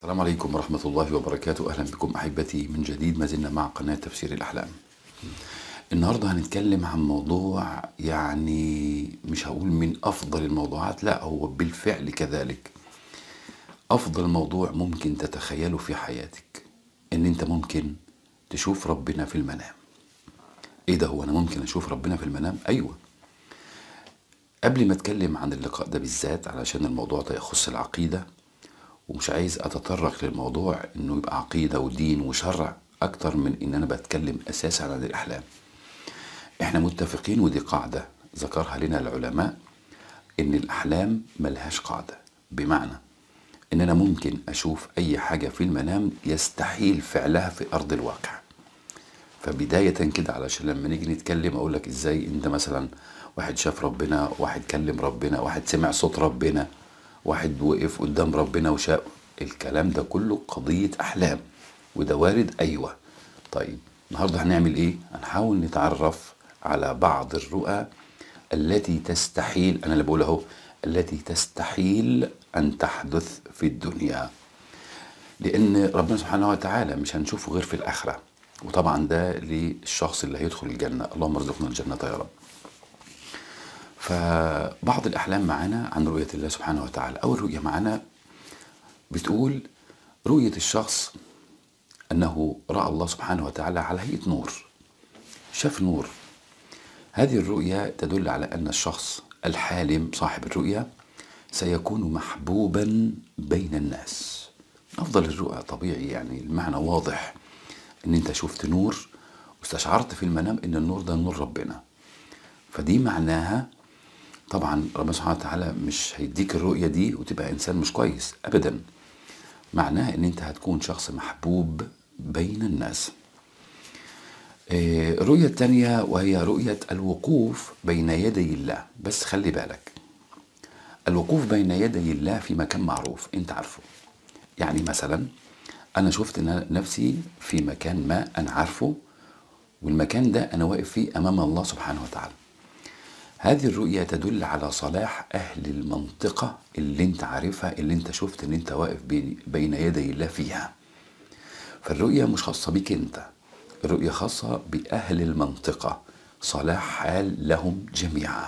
السلام عليكم ورحمة الله وبركاته أهلا بكم أحبتي من جديد ما زلنا مع قناة تفسير الأحلام النهاردة هنتكلم عن موضوع يعني مش هقول من أفضل الموضوعات لا هو بالفعل كذلك أفضل موضوع ممكن تتخيله في حياتك إن أنت ممكن تشوف ربنا في المنام إيه ده هو أنا ممكن أشوف ربنا في المنام أيوة قبل ما أتكلم عن اللقاء ده بالذات علشان الموضوع ده يخص العقيدة ومش عايز اتطرق للموضوع انه يبقى عقيده ودين وشرع اكتر من ان انا بتكلم اساسا عن الاحلام احنا متفقين ودي قاعده ذكرها لنا العلماء ان الاحلام ملهاش قاعده بمعنى ان انا ممكن اشوف اي حاجه في المنام يستحيل فعلها في ارض الواقع فبداية كده علشان لما نيجي نتكلم اقول لك ازاي انت مثلا واحد شاف ربنا واحد كلم ربنا واحد سمع صوت ربنا واحد وقف قدام ربنا وشاف الكلام ده كله قضية أحلام وده وارد أيوة طيب النهاردة هنعمل إيه؟ هنحاول نتعرف على بعض الرؤى التي تستحيل أنا اللي بقول أهو التي تستحيل أن تحدث في الدنيا لأن ربنا سبحانه وتعالى مش هنشوفه غير في الآخرة وطبعا ده للشخص اللي هيدخل الجنة اللهم ارزقنا الجنة يا رب فبعض الأحلام معانا عن رؤية الله سبحانه وتعالى أول رؤية معانا بتقول رؤية الشخص أنه رأى الله سبحانه وتعالى على هيئة نور شاف نور هذه الرؤية تدل على أن الشخص الحالم صاحب الرؤية سيكون محبوبا بين الناس أفضل الرؤى طبيعي يعني المعنى واضح أن أنت شفت نور واستشعرت في المنام أن النور ده نور ربنا فدي معناها طبعا ربنا سبحانه وتعالى مش هيديك الرؤية دي وتبقى إنسان مش كويس أبدا معناها إن أنت هتكون شخص محبوب بين الناس الرؤية الثانية وهي رؤية الوقوف بين يدي الله بس خلي بالك الوقوف بين يدي الله في مكان معروف أنت عارفه يعني مثلا أنا شفت نفسي في مكان ما أنا عارفه والمكان ده أنا واقف فيه أمام الله سبحانه وتعالى هذه الرؤية تدل على صلاح أهل المنطقة اللي أنت عارفها اللي أنت شفت إن أنت واقف بين يدي الله فيها. فالرؤية مش خاصة بك أنت، الرؤية خاصة بأهل المنطقة، صلاح حال لهم جميعا.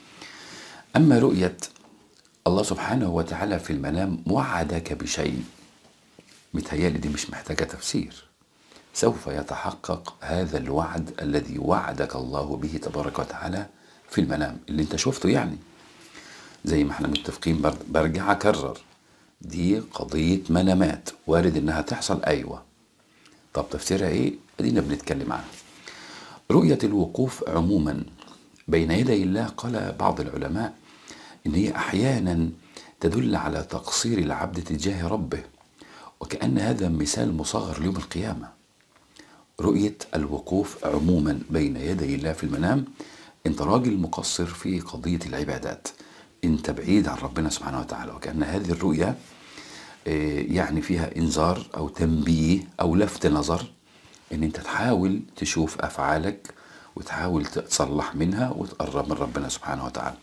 أما رؤية الله سبحانه وتعالى في المنام وعدك بشيء متهيألي دي مش محتاجة تفسير. سوف يتحقق هذا الوعد الذي وعدك الله به تبارك وتعالى في المنام اللي انت شفته يعني زي ما احنا متفقين برجع اكرر دي قضية منامات وارد انها تحصل ايوه طب تفسيرها ايه ادينا بنتكلم عنها رؤية الوقوف عموما بين يدي الله قال بعض العلماء ان هي احيانا تدل على تقصير العبد تجاه ربه وكأن هذا مثال مصغر ليوم القيامة رؤية الوقوف عموما بين يدي الله في المنام انت راجل مقصر في قضية العبادات انت بعيد عن ربنا سبحانه وتعالى وكأن هذه الرؤية يعني فيها انذار او تنبيه او لفت نظر ان انت تحاول تشوف افعالك وتحاول تصلح منها وتقرب من ربنا سبحانه وتعالى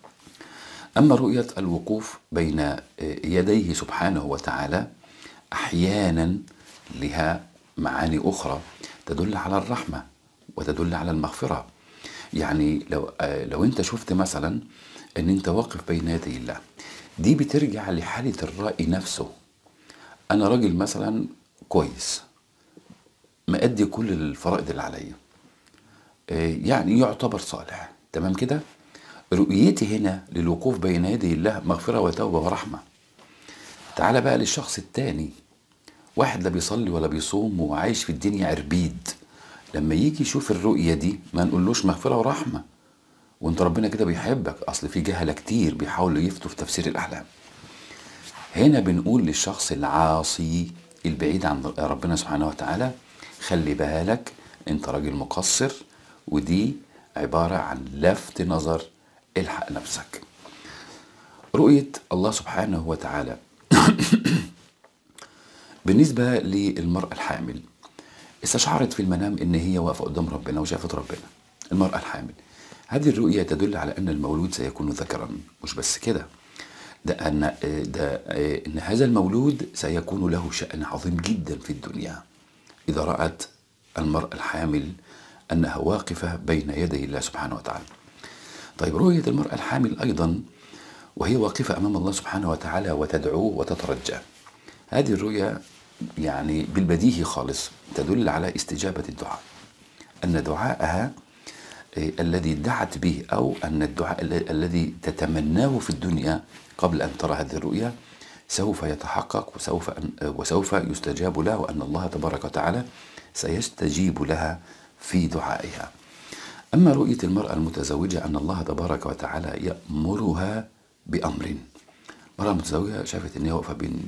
اما رؤية الوقوف بين يديه سبحانه وتعالى احيانا لها معاني اخرى تدل على الرحمة وتدل على المغفرة يعني لو لو انت شفت مثلا ان انت واقف بين يدي الله دي بترجع لحالة الرأي نفسه انا راجل مثلا كويس مأدي كل الفرائض اللي عليا يعني يعتبر صالح تمام كده رؤيتي هنا للوقوف بين يدي الله مغفرة وتوبة ورحمة تعال بقى للشخص التاني واحد لا بيصلي ولا بيصوم وعايش في الدنيا عربيد لما يجي يشوف الرؤية دي ما نقولوش مغفرة ورحمة وانت ربنا كده بيحبك اصل في جهلة كتير بيحاولوا يفتوا في تفسير الاحلام هنا بنقول للشخص العاصي البعيد عن ربنا سبحانه وتعالى خلي بالك انت راجل مقصر ودي عبارة عن لفت نظر الحق نفسك رؤية الله سبحانه وتعالى بالنسبة للمرأة الحامل استشعرت في المنام ان هي واقفة قدام ربنا وشافت ربنا المرأة الحامل هذه الرؤية تدل على ان المولود سيكون ذكرا مش بس كده ده أن ده أن هذا المولود سيكون له شأن عظيم جدا في الدنيا إذا رأت المرأة الحامل أنها واقفة بين يدي الله سبحانه وتعالى طيب رؤية المرأة الحامل أيضا وهي واقفة أمام الله سبحانه وتعالى وتدعوه وتترجى هذه الرؤية يعني بالبديهي خالص تدل على استجابة الدعاء أن دعاءها الذي دعت به أو أن الدعاء الذي تتمناه في الدنيا قبل أن ترى هذه الرؤيا سوف يتحقق وسوف أن وسوف يستجاب له وأن الله تبارك وتعالى سيستجيب لها في دعائها. أما رؤية المرأة المتزوجة أن الله تبارك وتعالى يأمرها بأمر. المرأة المتزوجة شافت أن هي واقفة بين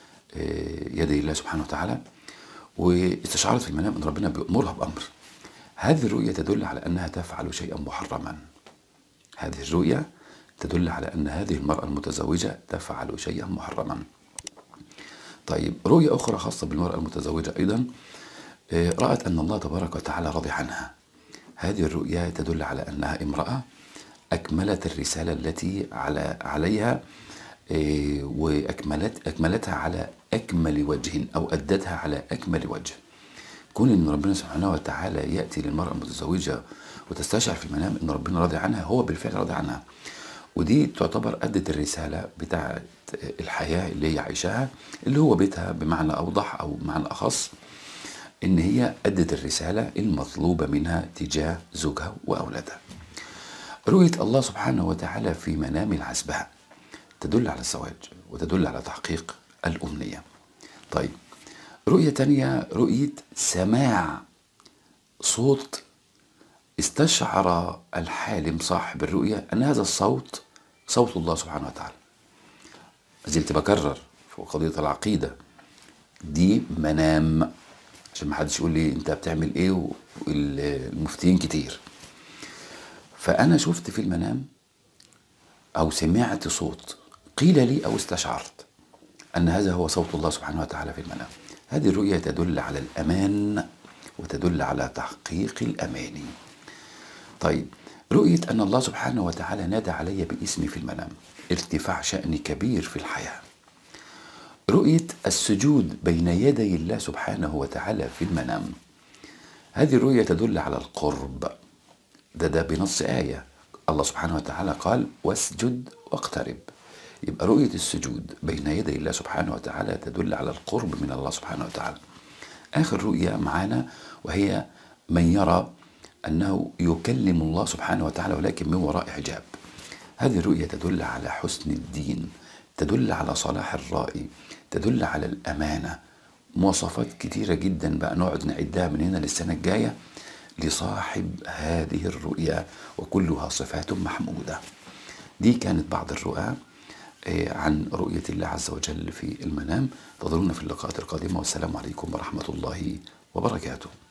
يدي الله سبحانه وتعالى واستشعرت في المنام أن ربنا بيأمرها بأمر. هذه الرؤية تدل على أنها تفعل شيئا محرما. هذه الرؤية تدل على أن هذه المرأة المتزوجة تفعل شيئا محرما طيب رؤية أخرى خاصة بالمرأة المتزوجة أيضا رأت أن الله تبارك وتعالى راضي عنها هذه الرؤية تدل على أنها امرأة أكملت الرسالة التي على عليها وأكملت أكملتها على أكمل وجه أو أدتها على أكمل وجه كون أن ربنا سبحانه وتعالى يأتي للمرأة المتزوجة وتستشعر في المنام أن ربنا راضي عنها هو بالفعل راضي عنها ودي تعتبر أدت الرسالة بتاعة الحياة اللي هي عايشاها اللي هو بيتها بمعنى أوضح أو بمعنى أخص إن هي أدت الرسالة المطلوبة منها تجاه زوجها وأولادها رؤية الله سبحانه وتعالى في منام العزباء تدل على الزواج وتدل على تحقيق الأمنية طيب رؤية تانية رؤية سماع صوت استشعر الحالم صاحب الرؤية أن هذا الصوت صوت الله سبحانه وتعالى زلت بكرر في قضية العقيدة دي منام عشان ما حدش يقول لي انت بتعمل ايه والمفتين كتير فأنا شفت في المنام أو سمعت صوت قيل لي أو استشعرت أن هذا هو صوت الله سبحانه وتعالى في المنام هذه الرؤية تدل على الأمان وتدل على تحقيق الأماني طيب رؤية أن الله سبحانه وتعالى نادى علي باسمي في المنام ارتفاع شأن كبير في الحياة رؤية السجود بين يدي الله سبحانه وتعالى في المنام هذه الرؤية تدل على القرب ده ده بنص آية الله سبحانه وتعالى قال واسجد واقترب يبقى رؤية السجود بين يدي الله سبحانه وتعالى تدل على القرب من الله سبحانه وتعالى آخر رؤية معانا وهي من يرى أنه يكلم الله سبحانه وتعالى ولكن من وراء حجاب هذه الرؤية تدل على حسن الدين تدل على صلاح الرأي تدل على الأمانة مواصفات كتيرة جدا بقى نقعد نعدها من هنا للسنة الجاية لصاحب هذه الرؤيا وكلها صفات محمودة دي كانت بعض الرؤى عن رؤية الله عز وجل في المنام تظلون في اللقاءات القادمة والسلام عليكم ورحمة الله وبركاته